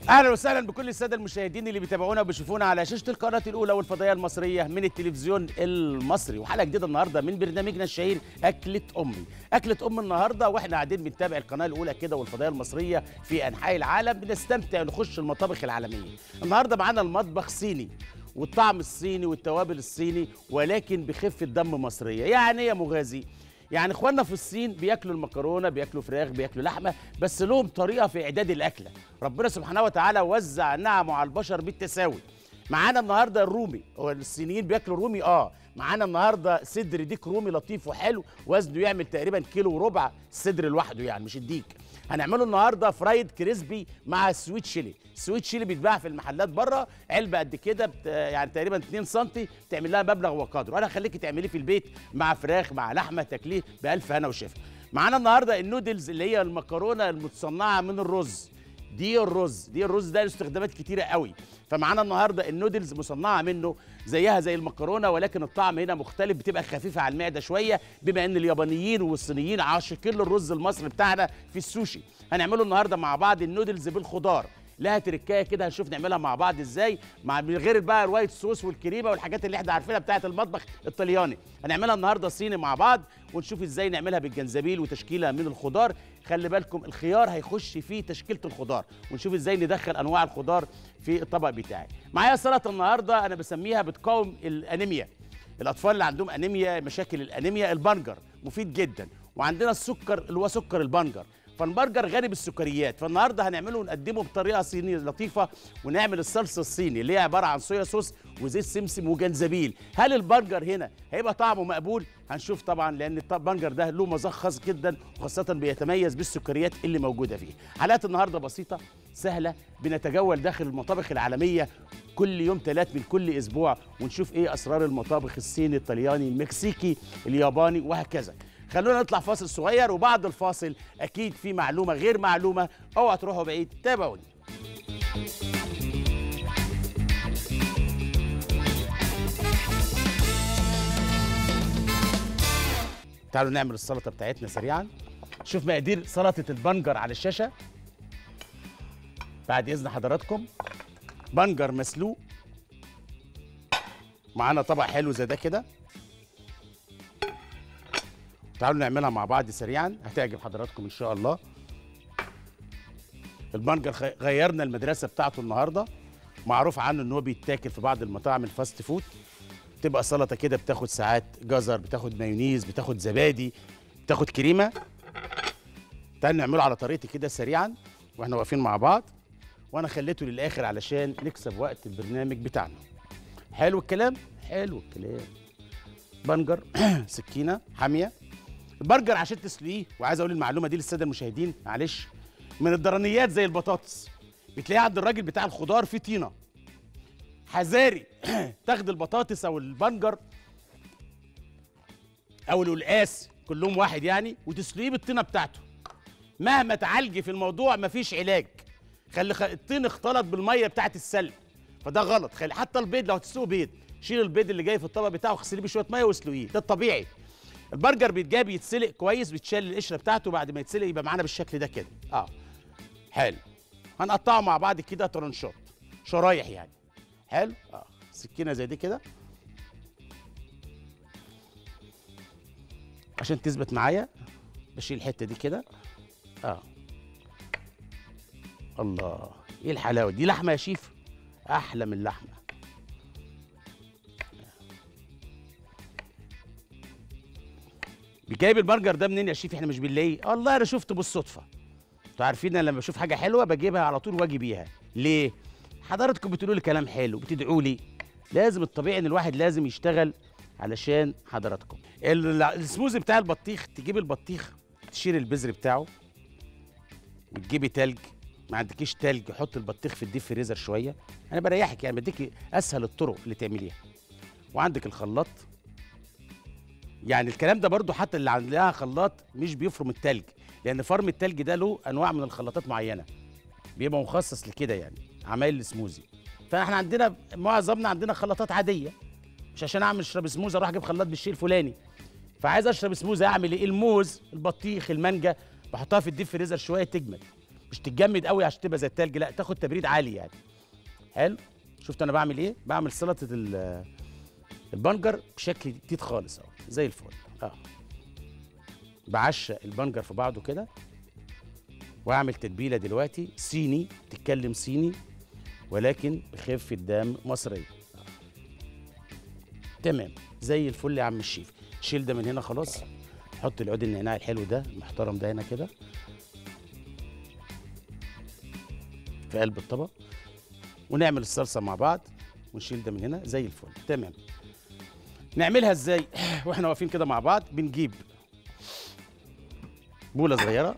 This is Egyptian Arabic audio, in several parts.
اهلا وسهلا بكل الساده المشاهدين اللي بيتابعونا وبيشوفونا على شاشه القناه الاولى والفضائيه المصريه من التلفزيون المصري وحلقه جديده النهارده من برنامجنا الشهير اكله امي اكله ام النهارده واحنا قاعدين بنتابع القناه الاولى كده والفضائيه المصريه في انحاء العالم بنستمتع نخش المطابخ العالميه النهارده معانا المطبخ صيني والطعم الصيني والتوابل الصيني ولكن بخفه دم مصريه يعني ايه يا مغازي يعني اخواننا في الصين بياكلوا المكرونه بياكلوا فراخ بياكلوا لحمه بس لهم طريقه في اعداد الاكله ربنا سبحانه وتعالى وزع نعمه على البشر بالتساوي معانا النهارده الرومي هو الصينيين بياكلوا رومي اه معانا النهارده صدر ديك رومي لطيف وحلو وزنه يعمل تقريبا كيلو وربع الصدر لوحده يعني مش الديك هنعمله النهارده فرايد كريسبي مع سويت شيلي السويت شيلي بيتباع في المحلات بره علبه قد كده بت... يعني تقريبا 2 سم تعمل لها مبلغ وقدره انا هخليكي تعمليه في البيت مع فراخ مع لحمه تاكليه بالف هنا وشفا معانا النهارده النودلز اللي هي المكرونه المتصنعه من الرز دي الرز دي الرز ده له استخدامات كتيره قوي فمعانا النهارده النودلز مصنعه منه زيها زي المكرونه ولكن الطعم هنا مختلف بتبقى خفيفه على المعده شويه بما ان اليابانيين والصينيين عاشقين للرز المصري بتاعنا في السوشي هنعمله النهارده مع بعض النودلز بالخضار لها تركايه كده هنشوف نعملها مع بعض ازاي مع من غير بقى الوايت صوص والكريمه والحاجات اللي احنا عارفينها بتاعه المطبخ الطلياني هنعملها النهارده صيني مع بعض ونشوف ازاي نعملها بالجنزبيل وتشكيله من الخضار خلي بالكم الخيار هيخش في تشكيله الخضار ونشوف ازاي ندخل انواع الخضار في الطبق بتاعي معايا سلطه النهارده انا بسميها بتقاوم الانيميا الاطفال اللي عندهم انيميا مشاكل الانيميا البنجر مفيد جدا وعندنا السكر اللي هو سكر البنجر فالبرجر غني بالسكريات فالنهارده هنعمله ونقدمه بطريقه صينيه لطيفه ونعمل الصلصه الصيني اللي هي عباره عن صويا صوص وزيت سمسم وجنزبيل هل البرجر هنا هيبقى طعمه مقبول هنشوف طبعا لان البرجر ده له مذاق خاص جدا وخاصه بيتميز بالسكريات اللي موجوده فيه حلقات النهارده بسيطه سهله بنتجول داخل المطابخ العالميه كل يوم ثلاث من كل اسبوع ونشوف ايه اسرار المطابخ الصيني الطلياني المكسيكي الياباني وهكذا خلونا نطلع فاصل صغير وبعد الفاصل اكيد في معلومه غير معلومه اوعى تروحوا بعيد تابعوني تعالوا نعمل السلطه بتاعتنا سريعا شوف مقادير سلطه البنجر على الشاشه بعد اذن حضراتكم بنجر مسلوق معانا طبق حلو زي ده كده تعالوا نعملها مع بعض سريعا هتعجب حضراتكم ان شاء الله البنجر غيرنا المدرسه بتاعته النهارده معروف عنه ان هو بيتاكل في بعض المطاعم الفاست فود تبقى سلطه كده بتاخد ساعات جزر بتاخد مايونيز بتاخد زبادي بتاخد كريمه تعالوا نعمله على طريقتي كده سريعا واحنا واقفين مع بعض وانا خليته للاخر علشان نكسب وقت البرنامج بتاعنا حلو الكلام حلو الكلام بنجر سكينه حاميه البرجر عشان تسلقيه وعايز اقول المعلومه دي للساده المشاهدين معلش من الدرنيات زي البطاطس بتلاقيه عند الراجل بتاع الخضار في طينه حذاري تاخد البطاطس او البنجر او القلقاس كلهم واحد يعني وتسلقيه بالطينه بتاعته مهما تعالجي في الموضوع مفيش علاج خلي خ... الطين اختلط بالميه بتاعت السلق فده غلط خلي حتى البيض لو هتسلقه بيض شيل البيض اللي جاي في الطبق بتاعه واغسليه بشويه ميه واسلقيه ده الطبيعي البرجر بيتجاب يتسلق كويس بيتشال القشره بتاعته بعد ما يتسلق يبقى معانا بالشكل ده كده اه حلو هنقطعه مع بعض كده طرنشات شرايح يعني حلو اه سكينه زي دي كده عشان تثبت معايا بشيل الحته دي كده اه الله ايه الحلاوه دي لحمه يا شيف احلى من اللحمه جايب البرجر ده منين يا شيف احنا مش بنلاقيه والله انا شفته بالصدفه انتوا عارفين انا لما بشوف حاجه حلوه بجيبها على طول واجي بيها ليه حضراتكم بتقولوا لي كلام حلو بتدعوا لي لازم الطبيعي ان الواحد لازم يشتغل علشان حضراتكم السموزي بتاع البطيخ تجيب البطيخ تشيل البذر بتاعه وتجيبي تلج ما عندكيش تلج حط البطيخ في الديب فريزر شويه انا بريحك يعني بديكي اسهل الطرق اللي تعمليها وعندك الخلاط يعني الكلام ده برضو حتى اللي عندها خلاط مش بيفرم التلج لان فرم التلج ده له انواع من الخلاطات معينه بيبقى مخصص لكده يعني عمايل السموزي فاحنا عندنا معظمنا عندنا خلاطات عاديه مش عشان اعمل اشرب سموزي اروح اجيب خلاط بالشيء الفلاني فعايز اشرب سموزي اعمل ايه الموز البطيخ المانجا بحطها في الديب فريزر شويه تجمد مش تتجمد قوي عشان تبقى زي التلج لا تاخد تبريد عالي يعني حلو شفت انا بعمل ايه بعمل سلطه ال- البنجر بشكل جديد خالص اهو زي الفل اه بعشق البنجر في بعضه كده واعمل تتبيله دلوقتي صيني تتكلم صيني ولكن بخفه دم مصريه آه. تمام زي الفل يا عم الشيف شيل ده من هنا خلاص حط العود النعناع الحلو ده المحترم ده هنا كده في قلب الطبق ونعمل الصلصه مع بعض ونشيل ده من هنا زي الفل تمام نعملها ازاي واحنا واقفين كده مع بعض بنجيب بوله صغيره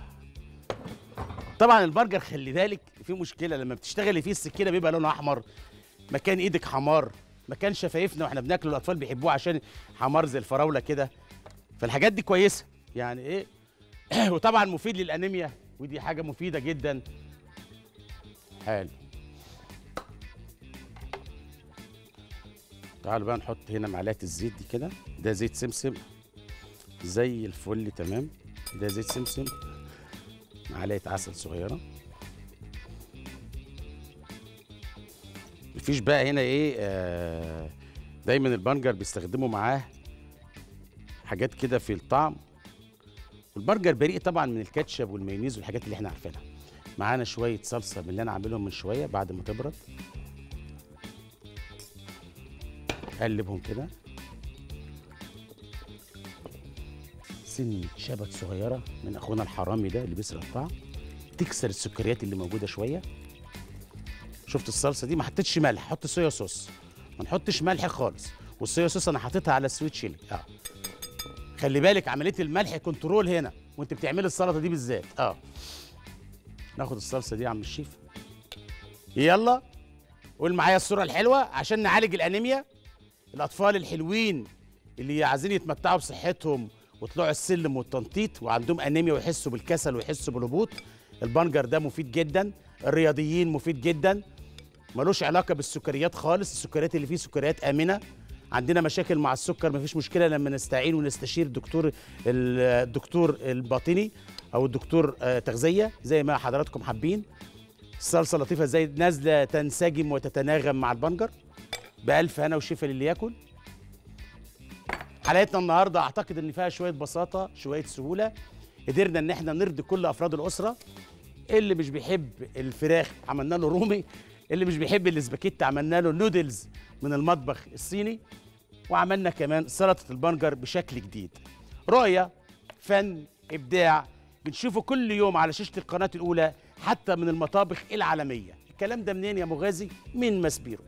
طبعا البرجر خلي بالك في مشكله لما بتشتغلي فيه السكينه بيبقى لونها احمر مكان ايدك حمار مكان شفايفنا واحنا بناكله الاطفال بيحبوه عشان حمار زي الفراوله كده فالحاجات دي كويسه يعني ايه وطبعا مفيد للانيميا ودي حاجه مفيده جدا حلو تعالوا بقى نحط هنا معلقه الزيت دي كده ده زيت سمسم زي الفل تمام ده زيت سمسم معلقه عسل صغيره مفيش بقى هنا ايه آه دايما البنجر بيستخدموا معاه حاجات كده في الطعم والبرجر بريء طبعا من الكاتشب والمايونيز والحاجات اللي احنا عارفينها معانا شويه صلصه من اللي انا عاملهم من شويه بعد ما تبرد قلبهم كده سن شبت صغيره من اخونا الحرامي ده اللي بيسرق الطعم تكسر السكريات اللي موجوده شويه شفت الصلصه دي ما حطيتش ملح حط صويا صوص ما نحطش ملح خالص والصويا صوص انا حاططها على السويت شيلي اه خلي بالك عمليه الملح كنترول هنا وانت بتعملي السلطه دي بالذات اه ناخد الصلصه دي يا عم الشيف يلا قول معايا الصوره الحلوه عشان نعالج الانيميا الاطفال الحلوين اللي عايزين يتمتعوا بصحتهم وطلوع السلم والتنطيط وعندهم انيميا ويحسوا بالكسل ويحسوا بالهبوط البنجر ده مفيد جدا الرياضيين مفيد جدا ملوش علاقه بالسكريات خالص السكريات اللي فيه سكريات امنه عندنا مشاكل مع السكر مفيش مشكله لما نستعين ونستشير دكتور الدكتور الباطني او الدكتور آه، تغذيه زي ما حضراتكم حابين الصلصه لطيفه زي نازله تنسجم وتتناغم مع البنجر بألف هنا وشفا للي ياكل حلقتنا النهارده اعتقد ان فيها شويه بساطه شويه سهوله قدرنا ان احنا نرضي كل افراد الاسره اللي مش بيحب الفراخ عملنا له رومي اللي مش بيحب الاسباجيتي عملنا له نودلز من المطبخ الصيني وعملنا كمان سلطه البنجر بشكل جديد رؤيه فن ابداع بنشوفه كل يوم على شاشه القناه الاولى حتى من المطابخ العالميه الكلام ده منين يا مغازي من مسبيرو